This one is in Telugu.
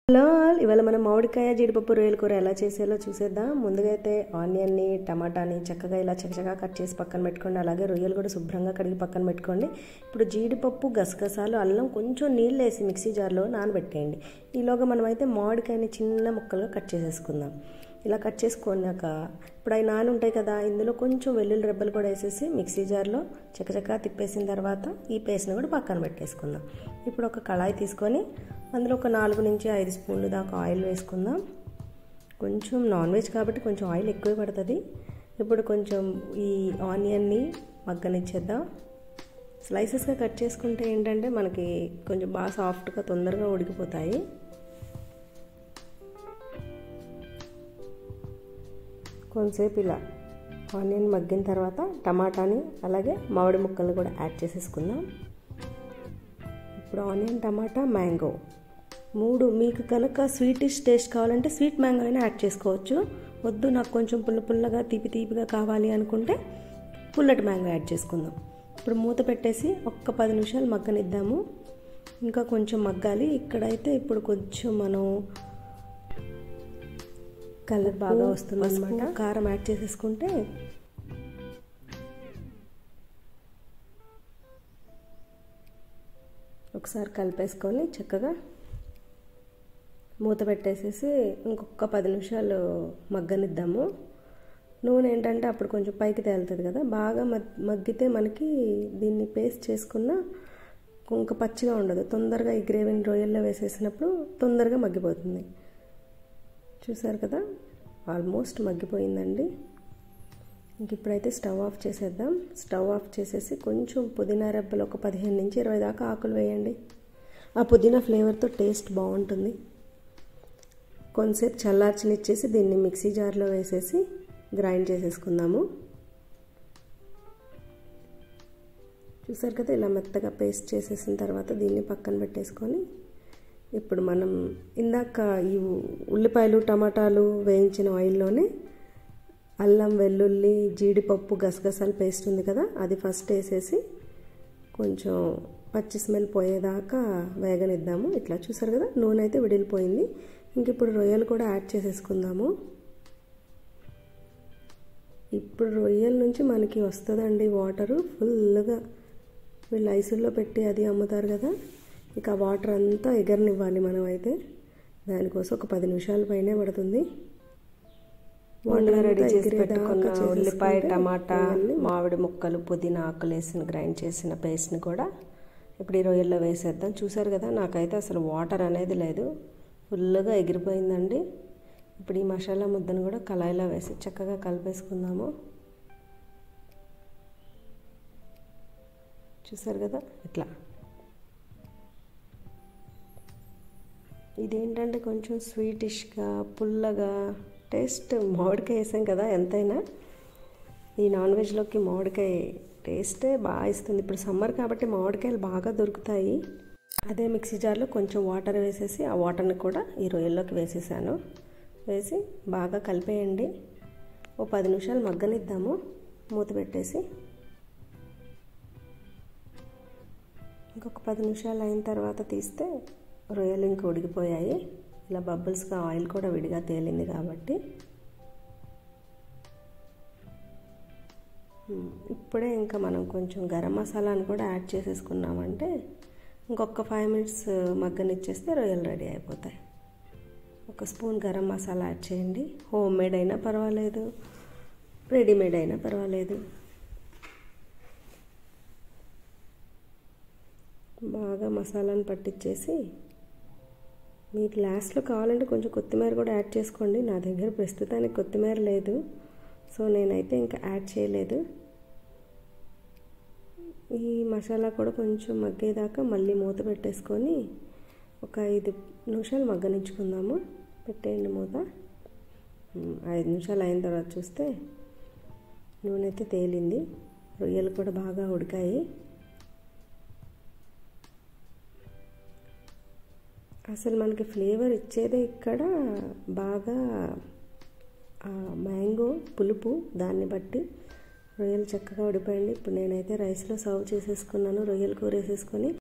హలో ఆల్ ఇవాళ మనం మామిడికాయ జీడిపప్పు రొయ్యల కూర ఎలా చేసేయాలో చూసేద్దాం ముందుగా అయితే ఆనియన్ని టమాటాని చక్కగా ఇలా చక్కచగా కట్ చేసి పక్కన పెట్టుకోండి అలాగే రొయ్యలు కూడా శుభ్రంగా కడిగి పక్కన పెట్టుకోండి ఇప్పుడు జీడిపప్పు గసగసాలు అల్లం కొంచెం నీళ్ళు వేసి మిక్సీ జార్లో నానబెట్టేయండి ఈలోగా మనమైతే మామిడికాయని చిన్న ముక్కలుగా కట్ చేసేసుకుందాం ఇలా కట్ చేసుకున్నాక ఇప్పుడు అవి నాని ఉంటాయి కదా ఇందులో కొంచెం వెల్లుల్లి రెబ్బలు కూడా వేసేసి మిక్సీ జార్లో చక్కచక్క తిప్పేసిన తర్వాత ఈ పేస్ట్ని కూడా పక్కన పెట్టేసుకుందాం ఇప్పుడు ఒక కళాయి తీసుకొని అందులో ఒక నాలుగు నుంచి ఐదు స్పూన్లు దాకా ఆయిల్ వేసుకుందాం కొంచెం నాన్ వెజ్ కాబట్టి కొంచెం ఆయిల్ ఎక్కువ పడుతుంది ఇప్పుడు కొంచెం ఈ ఆనియన్ని మగ్గనిచ్చేద్దాం స్లైసెస్గా కట్ చేసుకుంటే ఏంటంటే మనకి కొంచెం బాగా సాఫ్ట్గా తొందరగా ఉడికిపోతాయి కొంతసేపు ఇలా ఆనియన్ మగ్గిన తర్వాత టమాటాని అలాగే మామిడి ముక్కలు కూడా యాడ్ చేసేసుకుందాం ఇప్పుడు ఆనియన్ టమాటా మ్యాంగో మూడు మీకు కనుక స్వీటిష్ టేస్ట్ కావాలంటే స్వీట్ మ్యాంగో అయినా యాడ్ చేసుకోవచ్చు వద్దు నాకు కొంచెం పుల్ల పుల్లగా తీపి తీపిగా కావాలి అనుకుంటే పుల్లటి మ్యాంగో యాడ్ చేసుకుందాం ఇప్పుడు మూత పెట్టేసి ఒక్క పది నిమిషాలు మగ్గనిద్దాము ఇంకా కొంచెం మగ్గాలి ఇక్కడైతే ఇప్పుడు కొంచెం మనం కలర్ బాగా వస్తుంది అనమాట కారం యాడ్ చేసేసుకుంటే ఒకసారి కలిపేసుకొని చక్కగా మూత పెట్టేసేసి ఇంకొక పది నిమిషాలు మగ్గనిద్దాము నూనె ఏంటంటే అప్పుడు కొంచెం పైకి తేలుతుంది కదా బాగా మగ్గితే మనకి దీన్ని పేస్ట్ చేసుకున్న ఇంకా పచ్చిగా ఉండదు తొందరగా ఈ గ్రేవీని రొయ్యల్లో వేసేసినప్పుడు తొందరగా మగ్గిపోతుంది చూసారు కదా ఆల్మోస్ట్ మగ్గిపోయిందండి ఇంక ఇప్పుడైతే స్టవ్ ఆఫ్ చేసేద్దాం స్టవ్ ఆఫ్ చేసేసి కొంచెం పుదీనా రెబ్బలు ఒక పదిహేను నుంచి ఇరవై దాకా ఆకులు వేయండి ఆ పుదీనా ఫ్లేవర్తో టేస్ట్ బాగుంటుంది కొంతసేపు చల్లార్చనిచ్చేసి దీన్ని మిక్సీ జార్లో వేసేసి గ్రైండ్ చేసేసుకుందాము చూసారు కదా ఇలా మెత్తగా పేస్ట్ చేసేసిన తర్వాత దీన్ని పక్కన పెట్టేసుకొని ఇప్పుడు మనం ఇందాక ఈ ఉల్లిపాయలు టమాటాలు వేయించిన ఆయిల్లోనే అల్లం వెల్లుల్లి జీడిపప్పు గసగసాలు పేస్ట్ ఉంది కదా అది ఫస్ట్ వేసేసి కొంచెం పచ్చి స్మెల్ పోయేదాకా వేగనిద్దాము ఇట్లా చూసారు కదా నూనె అయితే విడిలిపోయింది ఇంక ఇప్పుడు రొయ్యలు కూడా యాడ్ చేసేసుకుందాము ఇప్పుడు రొయ్యల నుంచి మనకి వస్తుందండి వాటరు ఫుల్గా వీళ్ళు ఐసుల్లో పెట్టి అది అమ్ముతారు కదా ఇక ఆ వాటర్ అంతా ఎగరనివ్వాలి మనం అయితే దానికోసం ఒక పది నిమిషాల పైనే పడుతుంది ముందుగా రెడీ చేసి పెట్టుకున్న ఉల్లిపాయ టమాటా మామిడి ముక్కలు పుదీనా ఆకులు వేసిన గ్రైండ్ చేసిన పేస్ట్ని కూడా ఇప్పుడు ఈ రొయ్యల్లో వేసేద్దాం చూసారు కదా నాకైతే అసలు వాటర్ అనేది లేదు ఫుల్గా ఎగిరిపోయిందండి ఇప్పుడు ఈ మసాలా ముద్దను కూడా కళాయిలో వేసి చక్కగా కలిపేసుకుందాము చూసారు కదా ఇట్లా ఇదేంటంటే కొంచెం స్వీటిష్గా పుల్లగా టేస్ట్ మామిడికాయ వేసాం కదా ఎంతైనా ఈ నాన్ వెజ్లోకి మామిడికాయ టేస్టే బాగా ఇస్తుంది ఇప్పుడు సమ్మర్ కాబట్టి మామిడికాయలు బాగా దొరుకుతాయి అదే మిక్సీ జార్లో కొంచెం వాటర్ వేసేసి ఆ వాటర్ని కూడా ఈ రొయ్యల్లోకి వేసేసాను వేసి బాగా కలిపేయండి ఓ పది నిమిషాలు మగ్గనిద్దాము మూత పెట్టేసి ఇంకొక పది నిమిషాలు అయిన తర్వాత తీస్తే రొయ్యలు ఇంక ఉడికిపోయాయి ఇలా బబుల్స్గా ఆయిల్ కూడా విడిగా తేలింది కాబట్టి ఇప్పుడే ఇంకా మనం కొంచెం గరం మసాలాను కూడా యాడ్ చేసేసుకున్నామంటే ఇంకొక ఫైవ్ మినిట్స్ మగ్గనిచ్చేస్తే రొయ్యలు రెడీ అయిపోతాయి ఒక స్పూన్ గరం మసాలా యాడ్ చేయండి హోమ్ మేడ్ అయినా పర్వాలేదు రెడీమేడ్ అయినా పర్వాలేదు బాగా మసాలాను పట్టించేసి మీకు లాస్ట్లో కావాలంటే కొంచెం కొత్తిమీర కూడా యాడ్ చేసుకోండి నా దగ్గర ప్రస్తుతానికి కొత్తిమీర లేదు సో నేనైతే ఇంకా యాడ్ చేయలేదు ఈ మసాలా కూడా కొంచెం మగ్గేదాకా మళ్ళీ మూత పెట్టేసుకొని ఒక ఐదు నిమిషాలు మగ్గనించుకుందాము పెట్టేయండి మూత ఐదు నిమిషాలు అయిన తర్వాత చూస్తే నూనె అయితే తేలింది రొయ్యలు కూడా బాగా ఉడికాయి అసలు మనకి ఫ్లేవర్ ఇచ్చేదే ఇక్కడ బాగా మ్యాంగో పులుపు దాన్ని బట్టి రొయ్యలు చక్కగా ఉడిపోయింది ఇప్పుడు నేనైతే రైస్లో సర్వ్ చేసేసుకున్నాను రొయ్యలు కూర వేసేసుకొని